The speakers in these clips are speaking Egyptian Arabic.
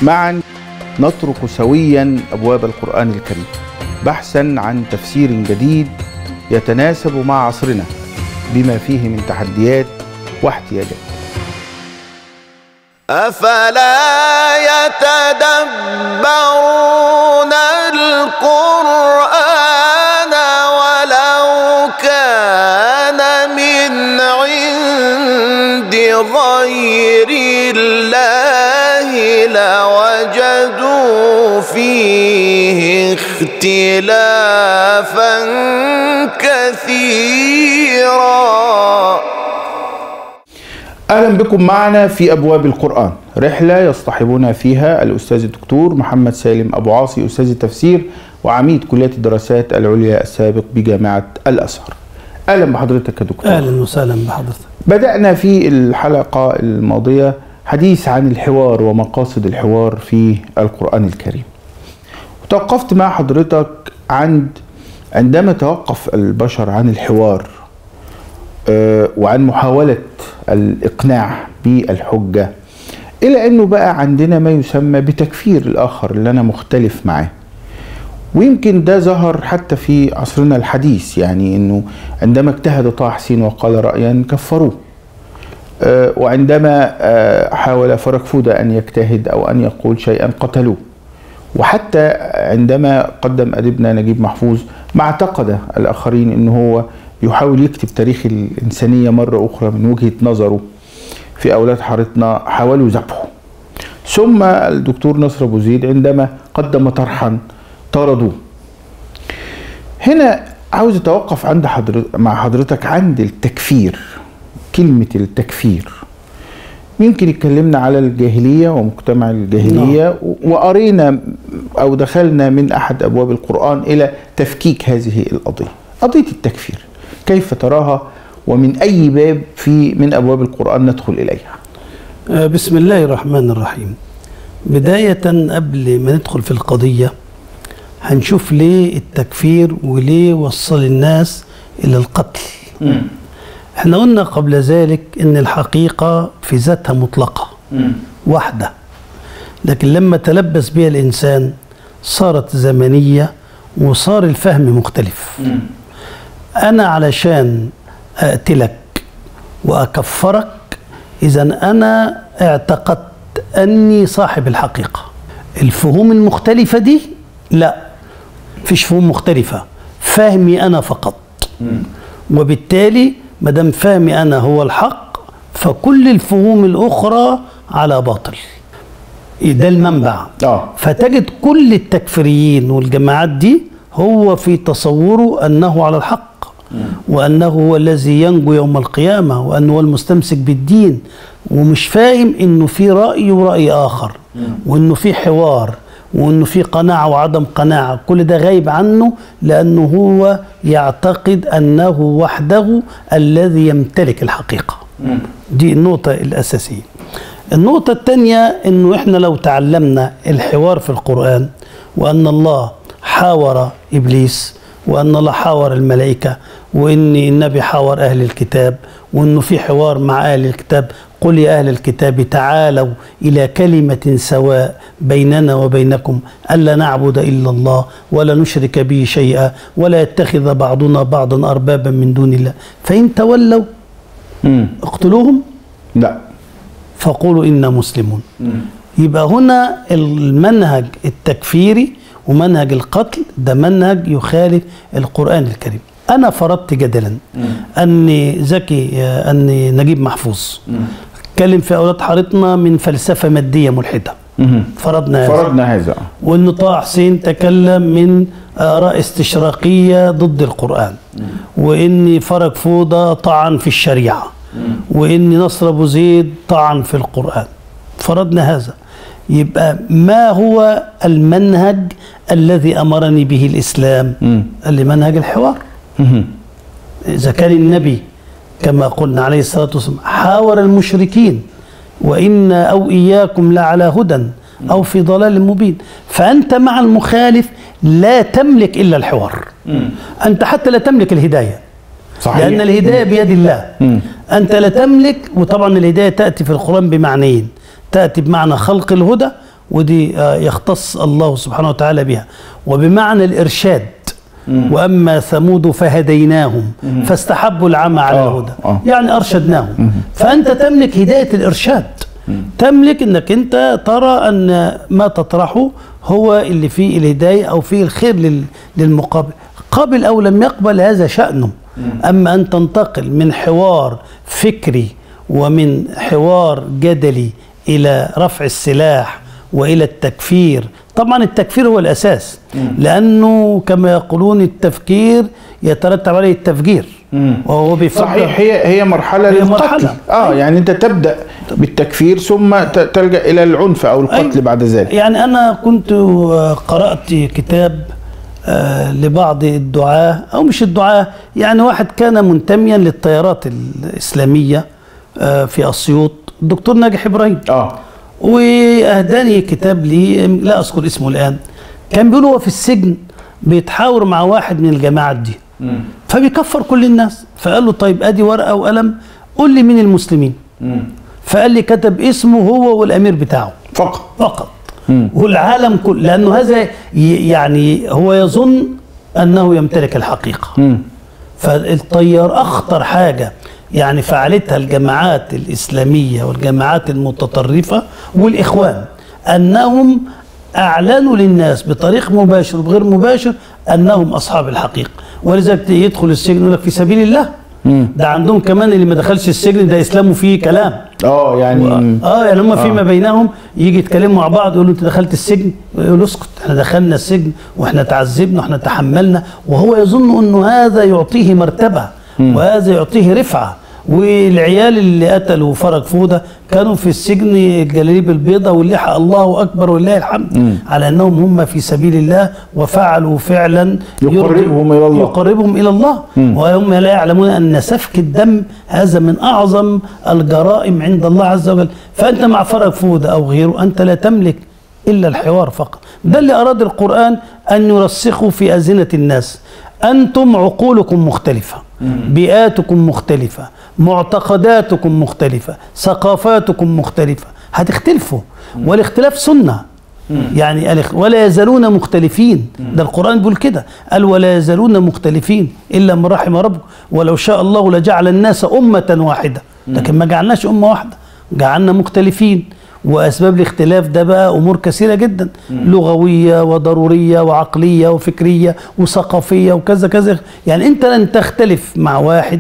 معا نطرق سويا ابواب القران الكريم بحثا عن تفسير جديد يتناسب مع عصرنا بما فيه من تحديات واحتياجات أفلا يتدبرون القرآن ولو كان من عند غير الله لوجدوا فيه اختلافا كثيرا اهلا بكم معنا في ابواب القران رحله يصطحبنا فيها الاستاذ الدكتور محمد سالم ابو عاصي استاذ التفسير وعميد كليه الدراسات العليا السابق بجامعه الازهر اهلا بحضرتك يا دكتور اهلا وسهلا بحضرتك بدانا في الحلقه الماضيه حديث عن الحوار ومقاصد الحوار في القران الكريم وتوقفت مع حضرتك عند عندما توقف البشر عن الحوار آه، وعن محاولة الإقناع بالحجة إلى أنه بقى عندنا ما يسمى بتكفير الآخر اللي أنا مختلف معاه ويمكن ده ظهر حتى في عصرنا الحديث يعني أنه عندما اجتهد طه حسين وقال رأيا كفروه آه، وعندما آه، حاول فرج فودة أن يجتهد أو أن يقول شيئا قتلوه وحتى عندما قدم أديبنا نجيب محفوظ ما اعتقد الآخرين أنه هو يحاول يكتب تاريخ الإنسانية مرة أخرى من وجهة نظره في أولاد حارتنا حاولوا ذبحه ثم الدكتور نصر أبو زيد عندما قدم طرحا طردوه هنا عاوز أتوقف عند حضرتك مع حضرتك عند التكفير كلمة التكفير يمكن اتكلمنا على الجاهلية ومجتمع الجاهلية وقرينا أو دخلنا من أحد أبواب القرآن إلى تفكيك هذه القضية قضية التكفير كيف تراها ومن أي باب في من أبواب القرآن ندخل إليها آه، بسم الله الرحمن الرحيم بداية قبل ما ندخل في القضية هنشوف ليه التكفير وليه وصل الناس إلى القتل احنا قلنا قبل ذلك ان الحقيقة في ذاتها مطلقة واحدة لكن لما تلبس بها الإنسان صارت زمنية وصار الفهم مختلف أنا علشان أقتلك وأكفرك إذا أنا اعتقدت أني صاحب الحقيقة الفهوم المختلفة دي لا فيش فهوم مختلفة فهمي أنا فقط وبالتالي ما دام فهمي أنا هو الحق فكل الفهوم الأخرى على باطل ده المنبع آه. فتجد كل التكفيريين والجماعات دي هو في تصوره أنه على الحق وأنه هو الذي ينجو يوم القيامة وأنه هو المستمسك بالدين ومش فاهم أنه في رأي ورأي آخر وأنه في حوار وأنه في قناعة وعدم قناعة كل ده غايب عنه لأنه هو يعتقد أنه وحده الذي يمتلك الحقيقة دي النقطة الأساسية النقطة الثانية أنه إحنا لو تعلمنا الحوار في القرآن وأن الله حاور إبليس وأن الله حاور الملائكة وأن النبي حاور أهل الكتاب وأنه في حوار مع أهل الكتاب قل يا أهل الكتاب تعالوا إلى كلمة سواء بيننا وبينكم ألا نعبد إلا الله ولا نشرك به شيئا ولا يتخذ بعضنا بعضا أربابا من دون الله فإن تولوا مم. اقتلوهم لا فقولوا إنا مسلمون يبقى هنا المنهج التكفيري ومنهج القتل ده منهج يخالف القرآن الكريم أنا فرضت جدلا أن زكي أن نجيب محفوظ اتكلم في أولاد حارتنا من فلسفة مادية ملحدة مم. فرضنا هذا فرضنا هذا وأن طه حسين تكلم من آراء استشراقية ضد القرآن وإن فرج فوضى طعن في الشريعة وإن نصر أبو زيد طعن في القرآن فرضنا هذا يبقى ما هو المنهج الذي أمرني به الإسلام مم. قال لي منهج الحوار مم. إذا كان النبي كما قلنا عليه الصلاة والسلام حاور المشركين وإن أو إياكم لعلى هدى أو في ضلال مبين فأنت مع المخالف لا تملك إلا الحوار أنت حتى لا تملك الهداية صحيح لأن الهداية بيد الله مم. أنت لا تملك وطبعا الهداية تأتي في القرآن بمعنيين تأتي بمعنى خلق الهدى ودي آه، يختص الله سبحانه وتعالى بها وبمعنى الإرشاد وأما ثمود فهديناهم فاستحبوا العمى على آه، الهدى آه. يعني أرشدناهم فأنت تملك هداية الإرشاد تملك أنك أنت ترى أن ما تطرحه هو اللي فيه الهداية أو فيه الخير لل- للمقابل قبل أو لم يقبل هذا شأنه أما أن تنتقل من حوار فكري ومن حوار جدلي إلى رفع السلاح والى التكفير طبعا التكفير هو الاساس لانه كما يقولون التفكير يترتب عليه التفجير وهو بيفكر صحيح هي هي مرحله هي للقتل مرحلة. اه يعني انت تبدا بالتكفير ثم ت- تلجا الى العنف او القتل أيوة. بعد ذلك يعني انا كنت آه، قرات كتاب آه، لبعض الدعاة او مش الدعاة يعني واحد كان منتميا للتيارات الاسلاميه آه، في اسيوط الدكتور ناجح ابراهيم اه واهداني كتاب لي لا اذكر اسمه الان كان بيقول هو في السجن بيتحاور مع واحد من الجماعات دي فبيكفر كل الناس فقال له طيب ادي ورقه وقلم قول لي مين المسلمين فقال لي كتب اسمه هو والامير بتاعه فقط فقط والعالم كله لانه هذا ي- يعني هو يظن انه يمتلك الحقيقه فالطيار اخطر حاجه يعني فعلتها الجماعات الاسلاميه والجماعات المتطرفه والاخوان انهم اعلنوا للناس بطريق مباشر وبغير مباشر انهم اصحاب الحقيقه ولذلك يدخل السجن يقول لك في سبيل الله ده عندهم كمان اللي ما دخلش السجن ده اسلامه فيه كلام اه يعني اه يعني هم فيما بينهم يجي يتكلموا مع بعض يقولوا انت دخلت السجن يقولوا اسكت احنا دخلنا السجن واحنا تعذبنا واحنا تحملنا وهو يظن انه هذا يعطيه مرتبه وهذا يعطيه رفعه والعيال اللي قتلوا فرج فوده كانوا في السجن الجلاليب البيضاء واللحى الله اكبر ولله الحمد على انهم هم في سبيل الله وفعلوا فعلا يقربهم إلى الله. يقربهم الى الله وهم لا يعلمون ان سفك الدم هذا من اعظم الجرائم عند الله عز وجل فانت مع فرج فوده او غيره انت لا تملك الا الحوار فقط ده اللي اراد القران ان يرسخه في اذهنه الناس انتم عقولكم مختلفه بيئاتكم مختلفه معتقداتكم مختلفه ثقافاتكم مختلفه هتختلفوا والاختلاف سنه يعني الاخ- ولا يزالون مختلفين ده القرآن بيقول كده قال ولا يزالون مختلفين إلا من رحم ربك ولو شاء الله لجعل الناس أمة واحدة لكن ما جعلناش أمة واحدة جعلنا مختلفين وأسباب الاختلاف ده بقى أمور كثيرة جدا لغوية وضرورية وعقلية وفكرية وثقافية وكذا كذا يعني أنت لن تختلف مع واحد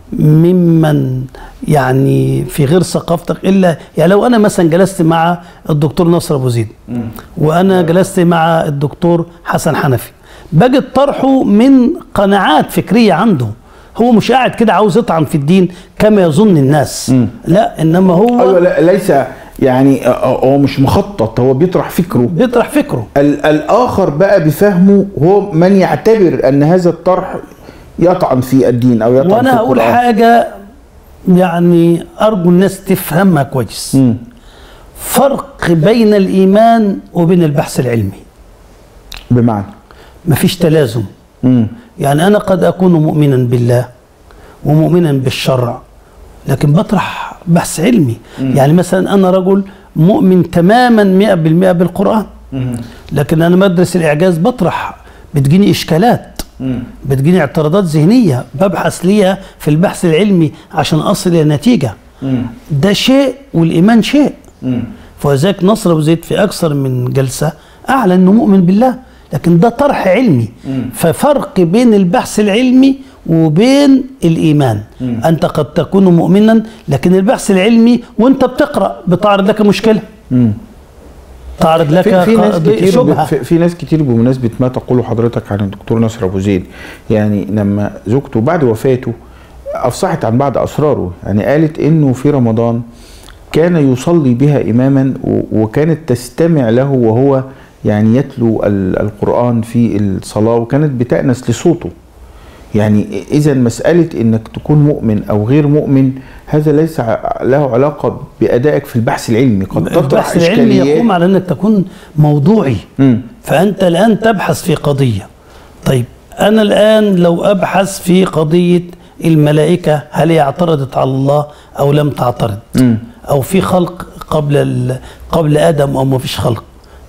ممن يعني في غير ثقافتك الا يعني لو انا مثلا جلست مع الدكتور نصر ابو زيد وانا جلست مع الدكتور حسن حنفي بجد طرحه من قناعات فكريه عنده هو مش قاعد كده عاوز يطعن في الدين كما يظن الناس لا انما هو ايوه لا ليس يعني آه، هو مش مخطط هو بيطرح فكره بيطرح فكره ال- الاخر بقى بفهمه هو من يعتبر ان هذا الطرح يطعن في الدين او يطعن في وانا هقول القرآن. حاجه يعني ارجو الناس تفهمها كويس مم. فرق بين الايمان وبين البحث العلمي بمعنى مفيش تلازم مم. يعني أنا قد أكون مؤمنا بالله ومؤمنا بالشرع لكن بطرح بحث علمي يعني مثلا أنا رجل مؤمن تماما مئة بالمئة بالقرآن لكن أنا بدرس الإعجاز بطرح بتجيني إشكالات بتجيني اعتراضات ذهنية ببحث ليها في البحث العلمي عشان أصل إلى نتيجة ده شيء والإيمان شيء فلذلك نصر أبو زيد في أكثر من جلسة أعلن أنه مؤمن بالله لكن ده طرح علمي ففرق بين البحث العلمي وبين الإيمان أنت قد تكون مؤمنا لكن البحث العلمي وأنت بتقرأ بتعرض لك مشكلة تعرض لك في, في ناس قضية- كتير ب- شبهة في, في ناس كتير بمناسبه ما تقوله حضرتك عن الدكتور نصر ابو زيد يعني لما زوجته بعد وفاته افصحت عن بعض اسراره يعني قالت انه في رمضان كان يصلي بها اماما و- وكانت تستمع له وهو يعني يتلو ال- القران في الصلاه وكانت بتأنس لصوته يعني اذا مساله انك تكون مؤمن او غير مؤمن هذا ليس ع- له علاقه بادائك في البحث العلمي قد تطرح البحث العلمي اشكاليات يقوم على أنك تكون موضوعي مم. فأنت الآن تبحث في قضية طيب أنا الآن لو أبحث في قضية الملائكة هل هي اعترضت على الله أو لم تعترض مم. أو في خلق قبل ال- قبل آدم أو ما فيش خلق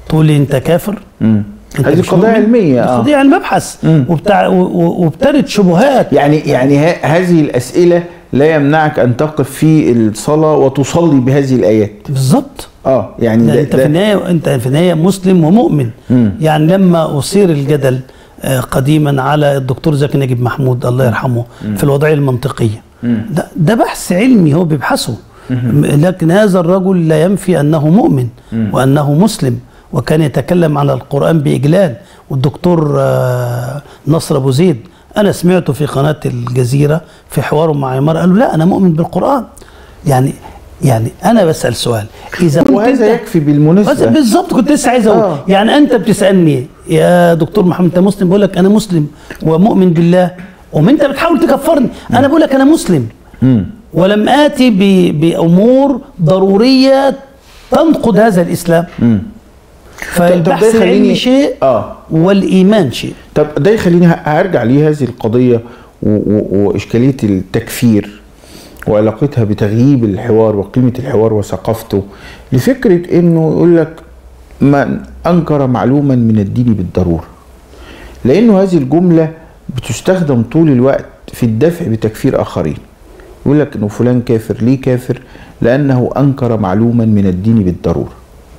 تقول لي انت كافر مم. انت هذه مش قضايا مؤمن؟ علميه دي آه. قضيه علم مبحث مم. وبتاع و- و- وبترد شبهات يعني يعني ه- هذه الاسئله لا يمنعك ان تقف في الصلاه وتصلي بهذه الايات بالظبط اه يعني ده ده انت في ده النهايه انت في النهايه مسلم ومؤمن مم. يعني لما اثير الجدل آه، قديما على الدكتور زكي نجيب محمود الله يرحمه في الوضعيه المنطقيه مم. ده, ده بحث علمي هو بيبحثه م- لكن هذا الرجل لا ينفي انه مؤمن وانه مسلم وكان يتكلم عن القران باجلال والدكتور آه، نصر ابو زيد انا سمعته في قناه الجزيره في حواره مع عمار قال له لا انا مؤمن بالقران يعني يعني انا بسال سؤال اذا كنت وهذا انت يكفي بس بالمناسبه بالظبط كنت لسه عايز اقول آه. يعني انت بتسالني يا دكتور محمد انت مسلم بقول لك انا مسلم ومؤمن بالله وما انت بتحاول تكفرني انا بقول لك انا مسلم مم. ولم اتي ب- بامور ضروريه تنقض هذا الاسلام مم. فالبحث ده يخليني- العلمي شيء اه والايمان شيء طب ده يخليني ه- هرجع لهذه القضية و- و- وإشكالية التكفير وعلاقتها بتغييب الحوار وقيمة الحوار وثقافته لفكرة إنه يقول لك من أنكر معلوما من الدين بالضرورة لأنه هذه الجملة بتستخدم طول الوقت في الدفع بتكفير آخرين يقول لك إنه فلان كافر ليه كافر لأنه أنكر معلوما من الدين بالضرورة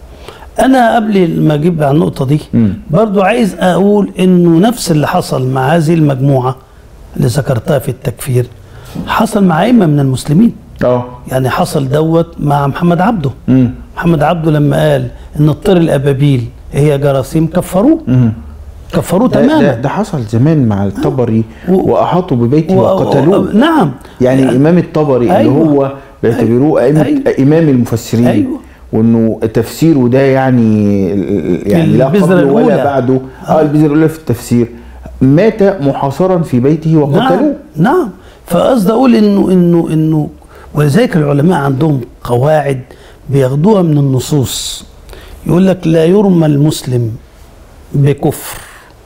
انا قبل ما اجيب على النقطه دي مم. برضو عايز اقول انه نفس اللي حصل مع هذه المجموعه اللي ذكرتها في التكفير حصل مع ائمه من المسلمين اه يعني حصل دوت مع محمد عبده مم. محمد عبده لما قال ان الطير الابابيل هي جراثيم كفروه مم. كفروه ده, ده, تماما ده حصل زمان مع الطبري و- واحاطوا ببيته و- وقتلوه نعم يعني الامام الطبري أيوة. اللي هو بيعتبروه أئمة أيوة. امام المفسرين أيوة. وانه تفسيره ده يعني يعني لا البذرة قبله ولا الأولى. بعده اه البذره الاولى في التفسير مات محاصرا في بيته نعم وقتلوه نعم فقصد اقول انه انه انه ولذلك العلماء عندهم قواعد بياخدوها من النصوص يقول لك لا يرمى المسلم بكفر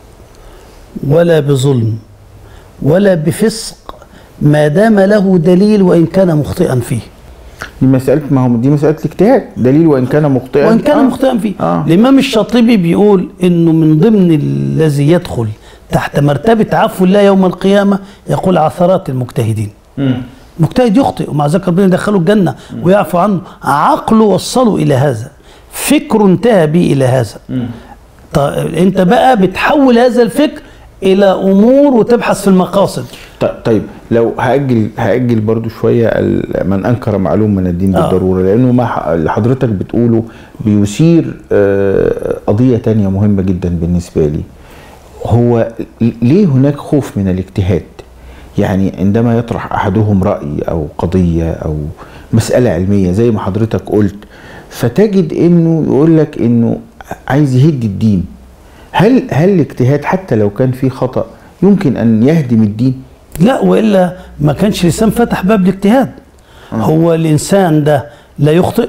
ولا بظلم ولا بفسق ما دام له دليل وان كان مخطئا فيه دي مساله ما هو دي مساله الاجتهاد دليل وان كان مخطئا وان كان آه. مخطئا فيه آه. الامام الشاطبي بيقول انه من ضمن الذي يدخل تحت مرتبه عفو الله يوم القيامه يقول عثرات المجتهدين مم. مجتهد يخطئ ومع ذلك ربنا يدخله الجنه ويعفو عنه عقله وصله الى هذا فكره انتهى به الى هذا طيب انت بقى بتحول هذا الفكر الى امور وتبحث في المقاصد طيب طيب لو هاجل هاجل برضو شويه ال- من انكر معلوم من الدين آه. بالضروره لانه ما ح- اللي حضرتك بتقوله بيثير آه، قضيه تانية مهمه جدا بالنسبه لي هو ل- ليه هناك خوف من الاجتهاد يعني عندما يطرح احدهم راي او قضيه او مساله علميه زي ما حضرتك قلت فتجد انه يقول لك انه عايز يهد الدين هل هل الاجتهاد حتى لو كان فيه خطا يمكن ان يهدم الدين لا والا ما كانش الانسان فتح باب الاجتهاد هو الانسان ده لا يخطئ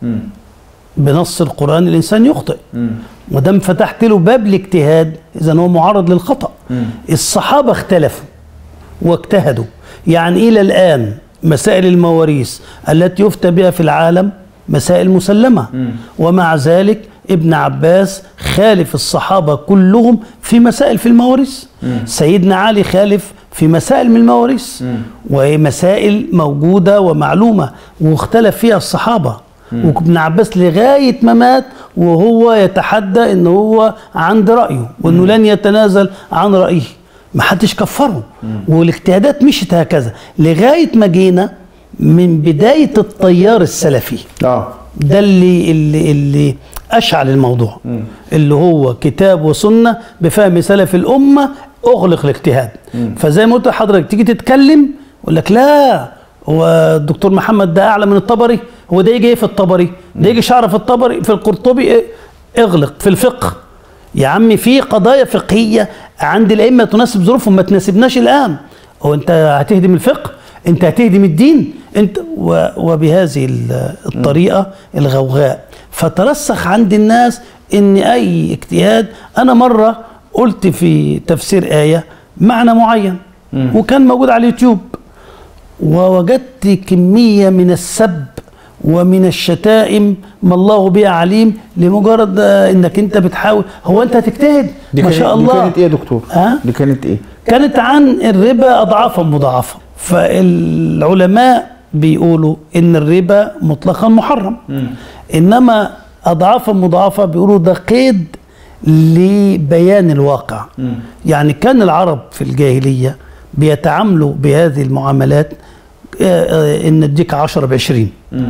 بنص القران الانسان يخطئ ما دام فتحت له باب الاجتهاد اذا هو معرض للخطا الصحابه اختلفوا واجتهدوا يعني الى الان مسائل المواريث التي يفتى بها في العالم مسائل مسلمه ومع ذلك ابن عباس خالف الصحابه كلهم في مسائل في المواريث سيدنا علي خالف في مسائل من المواريث وهي مسائل موجوده ومعلومه واختلف فيها الصحابه وابن عباس لغايه ما مات وهو يتحدى ان هو عند رايه وانه لن يتنازل عن رايه ما حدش كفره والاجتهادات مشت هكذا لغايه ما جينا من بدايه التيار السلفي اه ده اللي اللي اللي اشعل الموضوع اللي هو كتاب وسنه بفهم سلف الامه اغلق الاجتهاد فزي ما قلت لحضرتك تيجي تتكلم يقول لك لا هو الدكتور محمد ده اعلى من الطبري هو ده يجي ايه في الطبري ده يجي شعر في الطبري في القرطبي إيه؟ اغلق في الفقه يا عمي في قضايا فقهيه عند الائمه تناسب ظروفهم ما تناسبناش الان هو انت هتهدم الفقه انت هتهدم الدين انت و- وبهذه ال- الطريقه الغوغاء فترسخ عند الناس ان اي اجتهاد انا مره قلت في تفسير ايه معنى معين وكان موجود على اليوتيوب ووجدت كميه من السب ومن الشتائم ما الله بها عليم لمجرد آه، انك انت بتحاول هو انت هتجتهد دي ما كانت- شاء الله دي كانت ايه يا دكتور؟ ها؟ دي كانت ايه؟ كانت عن الربا اضعافا مضاعفه فالعلماء بيقولوا ان الربا مطلقا محرم انما اضعافا مضاعفه بيقولوا ده قيد لبيان الواقع يعني كان العرب في الجاهليه بيتعاملوا بهذه المعاملات آه، آه، ان اديك 10 ب 20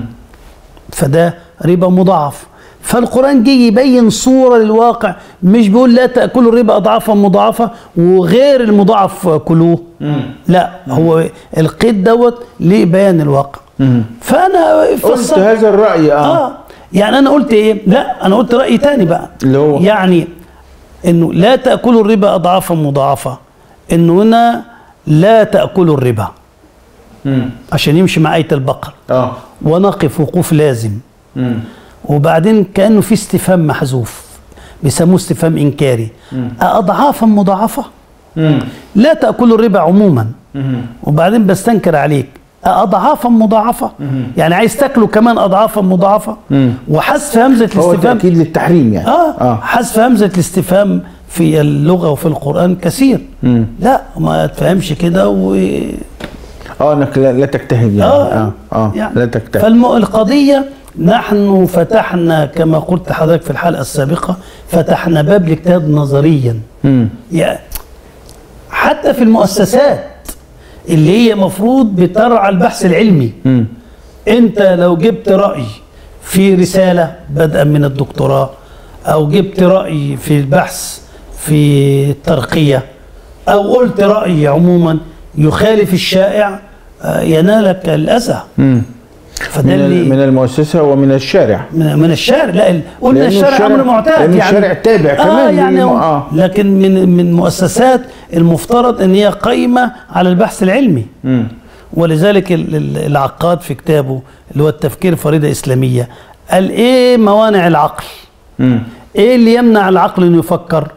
فده ربا مضاعف فالقرآن جه يبين صورة للواقع مش بيقول لا تأكلوا الربا أضعافا مضاعفة وغير المضاعف كلوه لا هو القيد دوت لبيان الواقع فأنا قلت فسرت هذا الرأي اه, اه يعني أنا قلت إيه لا أنا قلت رأي تاني بقى اللي هو؟ يعني إنه لا تأكلوا الربا أضعافا مضاعفة إنه هنا لا تأكلوا الربا مم. عشان يمشي مع آية البقرة اه ونقف وقوف لازم مم. وبعدين كانه في استفهام محذوف بيسموه استفهام انكاري اضعافا مضاعفه مم. لا تاكلوا الربا عموما مم. وبعدين بستنكر عليك اضعافا مضاعفه يعني عايز تاكله كمان اضعافا مضاعفه مم. وحذف همزه هو الاستفهام تأكيد للتحريم يعني اه اه حذف همزه الاستفهام في اللغه وفي القران كثير مم. لا ما تفهمش كده و اه انك لا, لا تجتهد يعني اه اه يعني لا تجتهد فالقضية نحن فتحنا كما قلت حضرتك في الحلقة السابقة فتحنا باب الاجتهاد نظريا مم. يعني حتى في المؤسسات اللي هي مفروض بترعى البحث العلمي مم. انت لو جبت رأي في رسالة بدءا من الدكتوراه او جبت رأي في البحث في الترقية او قلت رأي عموما يخالف الشائع آه، ينالك الأذى مم. فده من, ال- اللي من المؤسسة ومن الشارع من, من الشارع لا ال- قلنا لأنه الشارع الشارع- امر معتاد لأن يعني الشارع تابع آه كمان يعني للم- هو- آه. لكن من من مؤسسات المفترض ان هي قايمه على البحث العلمي مم. ولذلك ال- ال- العقاد في كتابه اللي هو التفكير فريده اسلاميه قال ايه موانع العقل؟ مم. ايه اللي يمنع العقل انه يفكر؟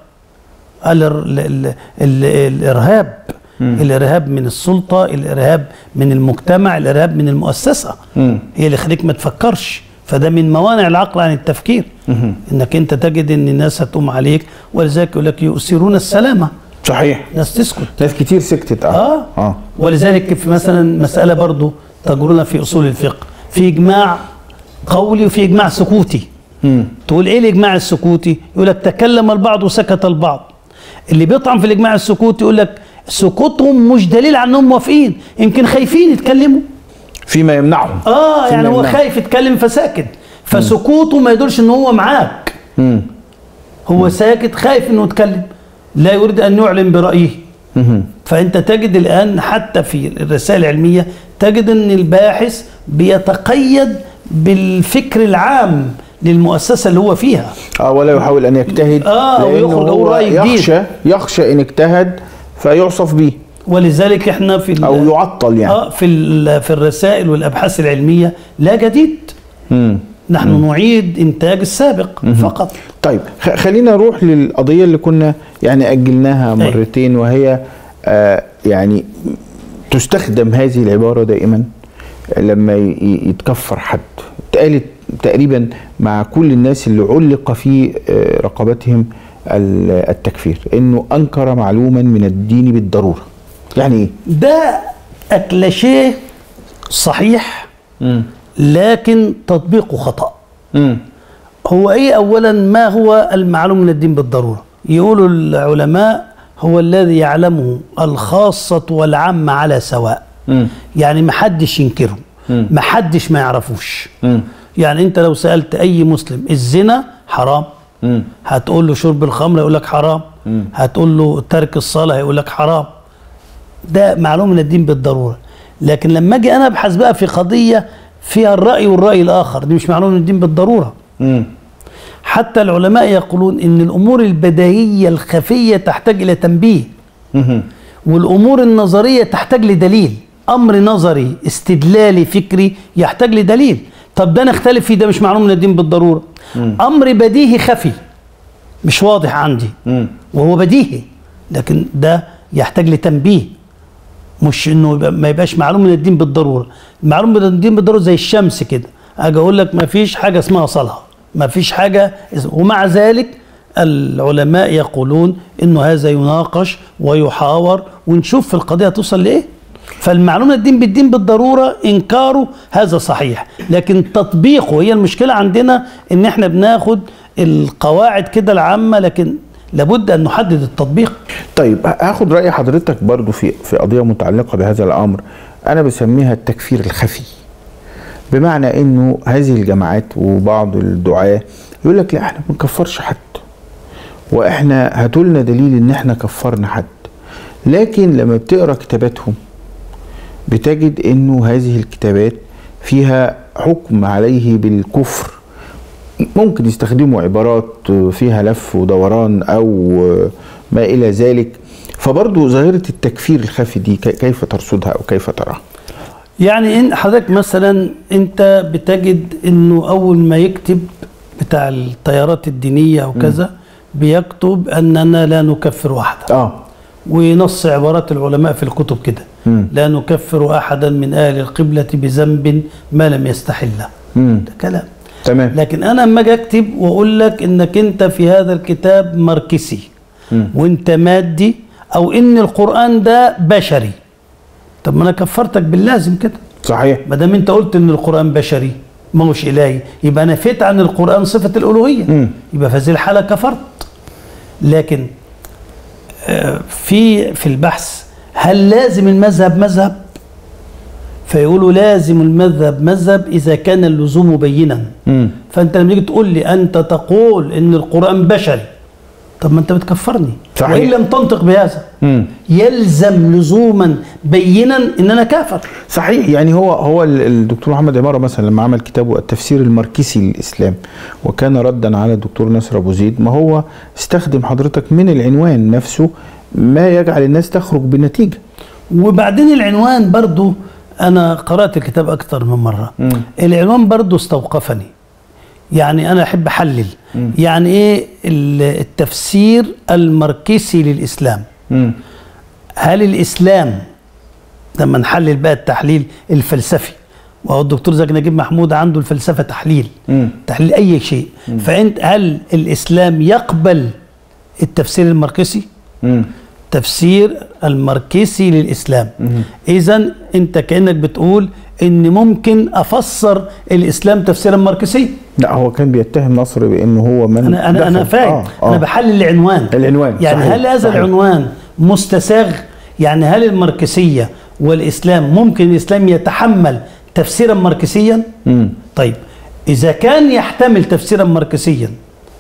قال ال ال ال ال الارهاب الارهاب من السلطه، الارهاب من المجتمع، الارهاب من المؤسسه مم. هي اللي خليك ما تفكرش فده من موانع العقل عن التفكير انك انت تجد ان الناس هتقوم عليك ولذلك يقول لك يؤثرون السلامه صحيح ناس تسكت ناس كتير سكتت اه اه اه ولذلك في مثلا مساله برضو تجرنا في اصول الفقه في اجماع قولي وفي اجماع سكوتي مم. تقول ايه الاجماع السكوتي يقول لك تكلم البعض وسكت البعض اللي بيطعن في الاجماع السكوتي يقول لك سكوتهم مش دليل على انهم موافقين يمكن خايفين يتكلموا فيما يمنعهم اه فيما يعني هو يمنعهم. خايف يتكلم فساكت فسكوته ما يدلش ان هو معاك مم. هو ساكت خايف انه يتكلم لا يريد ان يعلن برايه مم. فانت تجد الان حتى في الرسائل العلميه تجد ان الباحث بيتقيد بالفكر العام للمؤسسه اللي هو فيها اه ولا يحاول ان يجتهد آه، لأنه ويخرج هو أو رأي جديد. يخشى يخشى ان اجتهد فيعصف به ولذلك احنا في ال- او يعطل يعني اه في ال- في الرسائل والابحاث العلميه لا جديد مم. نحن نعيد انتاج السابق فقط طيب خ- خلينا نروح للقضيه اللي كنا يعني اجلناها مرتين وهي آه يعني تستخدم هذه العباره دائما لما ي- ي- يتكفر حد اتقالت تقريبا مع كل الناس اللي علق في آه، رقبتهم ال- التكفير انه انكر معلوما من الدين بالضروره يعني ايه ده اكلاشيه صحيح مم. لكن تطبيقه خطأ مم. هو ايه اولا ما هو المعلوم من الدين بالضروره يقول العلماء هو الذي يعلمه الخاصة والعامة على سواء مم. يعني محدش ينكره مم. محدش ما يعرفوش مم. يعني انت لو سألت اي مسلم الزنا حرام مم. هتقول له شرب الخمر يقول لك حرام مم. هتقول له ترك الصلاة يقول لك حرام ده معلوم من الدين بالضرورة لكن لما اجي انا ابحث بقى في قضية فيها الرأي والرأي الآخر دي مش معلوم من الدين بالضرورة مم. حتى العلماء يقولون ان الامور البديهيه الخفيه تحتاج الى تنبيه مم. والامور النظريه تحتاج لدليل امر نظري استدلالي فكري يحتاج لدليل طب ده نختلف فيه ده مش معلوم من الدين بالضروره امر بديهي خفي مش واضح عندي مم. وهو بديهي لكن ده يحتاج لتنبيه مش انه يبقى ما يبقاش معلوم من الدين بالضروره المعلوم من الدين بالضروره زي الشمس كده اجي اقول لك ما فيش حاجه اسمها صلاه ما فيش حاجه اس- ومع ذلك العلماء يقولون انه هذا يناقش ويحاور ونشوف في القضيه توصل لايه فالمعلومه الدين بالدين بالضروره انكاره هذا صحيح لكن تطبيقه هي المشكله عندنا ان احنا بناخد القواعد كده العامه لكن لابد ان نحدد التطبيق طيب هاخد راي حضرتك برضو في في قضيه متعلقه بهذا الامر انا بسميها التكفير الخفي بمعنى انه هذه الجماعات وبعض الدعاه يقول لك لا احنا ما بنكفرش حد واحنا هاتوا لنا دليل ان احنا كفرنا حد لكن لما بتقرا كتاباتهم بتجد انه هذه الكتابات فيها حكم عليه بالكفر ممكن يستخدموا عبارات فيها لف ودوران او ما الى ذلك فبرضه ظاهره التكفير الخفي دي كي- كيف ترصدها او كيف تراها؟ يعني ان حضرتك مثلا انت بتجد انه اول ما يكتب بتاع التيارات الدينيه وكذا بيكتب اننا لا نكفر احدا اه ونص عبارات العلماء في الكتب كده مم. لا نكفر احدا من اهل القبله بذنب ما لم يستحله امم ده كلام تمام لكن انا اما اجي اكتب واقول لك انك انت في هذا الكتاب ماركسي مم. وانت مادي او ان القران ده بشري طب ما انا كفرتك باللازم كده صحيح ما دام انت قلت ان القران بشري ما هوش الهي يبقى نفيت عن القران صفه الالوهيه مم. يبقى في هذه الحاله كفرت لكن آه، في في البحث هل لازم المذهب مذهب فيقولوا لازم المذهب مذهب اذا كان اللزوم بينا امم فانت لما تيجي تقول لي انت تقول ان القران بشري طب ما انت بتكفرني صحيح. وان لم تنطق بهذا امم يلزم لزوما بينا ان انا كافر صحيح يعني هو هو ال- الدكتور محمد عماره مثلا لما عمل كتابه التفسير الماركسي للاسلام وكان ردا على الدكتور ناصر ابو زيد ما هو استخدم حضرتك من العنوان نفسه ما يجعل الناس تخرج بنتيجه وبعدين العنوان برضو انا قرات الكتاب اكتر من مره مم. العنوان برضو استوقفني يعني انا احب احلل يعني ايه ال- التفسير الماركسي للاسلام امم هل الاسلام لما نحلل بقى التحليل الفلسفي وهو الدكتور زكي نجيب محمود عنده الفلسفه تحليل مم. تحليل اي شيء فانت هل الاسلام يقبل التفسير الماركسي امم تفسير الماركسي للاسلام اذا انت كانك بتقول ان ممكن افسر الاسلام تفسيرا ماركسيا لا هو كان بيتهم نصر بانه هو من انا انا انا دخل. فاهم آه آه. انا بحلل العنوان العنوان، يعني صحيح، هل هذا صحيح. العنوان مستساغ يعني هل الماركسيه والاسلام ممكن الاسلام يتحمل تفسيرا ماركسيا امم طيب اذا كان يحتمل تفسيرا ماركسيا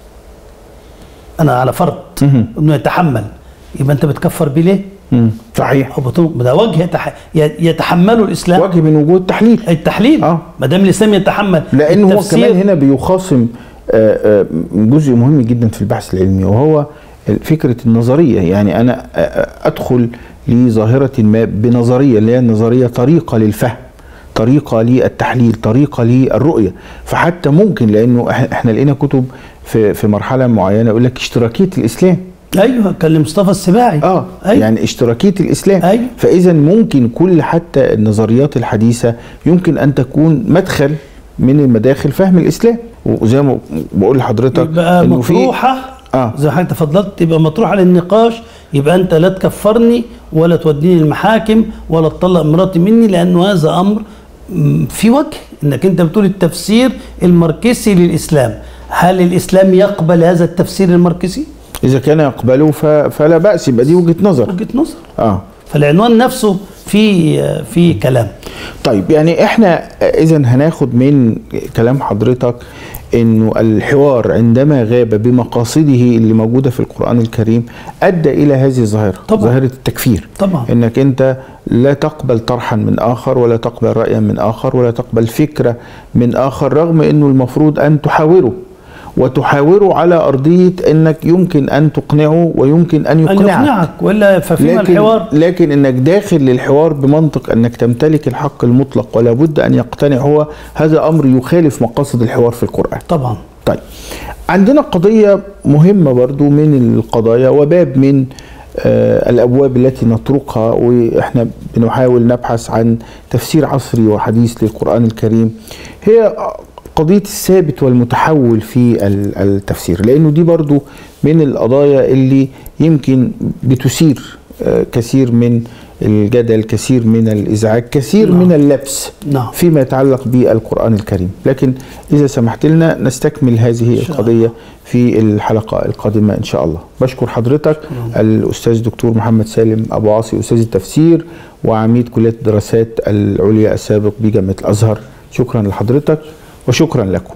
انا على فرض مهم. انه يتحمل يبقى انت بتكفر بيه ليه؟ امم صحيح أو بطل- ده وجه يتح... يتحمله الاسلام وجه من وجود تحليل التحليل آه. ما دام الاسلام يتحمل لان هو التفسير- كمان هنا بيخاصم آه، آه، جزء مهم جدا في البحث العلمي وهو فكره النظريه يعني انا آه، آه، ادخل لظاهره ما بنظريه اللي هي النظريه طريقه للفهم طريقه للتحليل طريقه للرؤيه فحتى ممكن لانه إح- احنا لقينا كتب في في مرحله معينه يقول لك اشتراكيه الاسلام ايوه كان لمصطفى السباعي اه أيوة. يعني اشتراكيه الاسلام أيوة. فاذا ممكن كل حتى النظريات الحديثه يمكن ان تكون مدخل من المداخل فهم الاسلام وزي ما بقول لحضرتك يبقى إنه في- مطروحه آه. زي ما حضرتك تفضلت يبقى مطروحه للنقاش يبقى انت لا تكفرني ولا توديني المحاكم ولا تطلق مراتي مني لانه هذا امر م، في وجه انك انت بتقول التفسير الماركسي للاسلام هل الاسلام يقبل هذا التفسير الماركسي؟ اذا كان يقبله ف... فلا باس يبقى دي وجهه نظر وجهه نظر اه فالعنوان نفسه في في كلام طيب يعني احنا اذا هناخد من كلام حضرتك انه الحوار عندما غاب بمقاصده اللي موجوده في القران الكريم ادى الى هذه الظاهره طبعا. ظاهره التكفير طبعا انك انت لا تقبل طرحا من اخر ولا تقبل رايا من اخر ولا تقبل فكره من اخر رغم انه المفروض ان تحاوره وتحاوره على ارضيه انك يمكن ان تقنعه ويمكن ان ان يقنعك يقنعك والا ففيما لكن الحوار لكن انك داخل للحوار بمنطق انك تمتلك الحق المطلق ولا بد ان يقتنع هو هذا امر يخالف مقاصد الحوار في القران طبعا طيب عندنا قضية مهمة برضو من القضايا وباب من آه الأبواب التي نطرقها وإحنا بنحاول نبحث عن تفسير عصري وحديث للقرآن الكريم هي قضية الثابت والمتحول في ال- التفسير لأنه دي برضو من القضايا اللي يمكن بتثير آه، كثير من الجدل كثير من الإزعاج كثير نعم. من اللبس نعم. فيما يتعلق بالقرآن الكريم لكن إذا سمحت لنا نستكمل هذه شاء القضية في الحلقة القادمة إن شاء الله بشكر حضرتك الأستاذ دكتور محمد سالم أبو عاصي أستاذ التفسير وعميد كلية الدراسات العليا السابق بجامعة الأزهر شكرا لحضرتك وشكرا لكم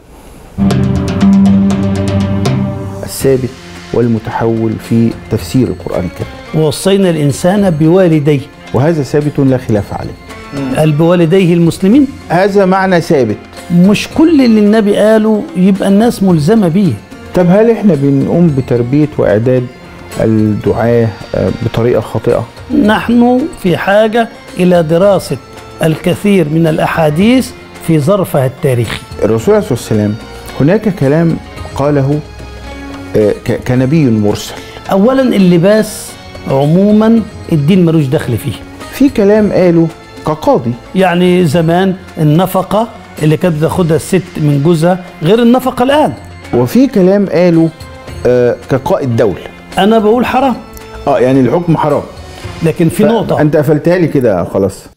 الثابت والمتحول في تفسير القرآن الكريم ووصينا الإنسان بوالديه وهذا ثابت لا خلاف عليه قال بوالديه المسلمين هذا معنى ثابت مش كل اللي النبي قاله يبقى الناس ملزمة بيه طب هل احنا بنقوم بتربية وإعداد الدعاة آه، بطريقة خاطئة؟ نحن في حاجة إلى دراسة الكثير من الأحاديث في ظرفها التاريخي الرسول عليه الصلاة والسلام هناك كلام قاله آه، ك- كنبي مرسل أولا اللباس عموما الدين ملوش دخل فيه في كلام قاله كقاضي يعني زمان النفقة اللي كانت بتاخدها الست من جوزها غير النفقة الآن وفي كلام قاله آه، كقائد دولة أنا بقول حرام اه يعني الحكم حرام لكن في نقطة انت قفلتها لي كده خلاص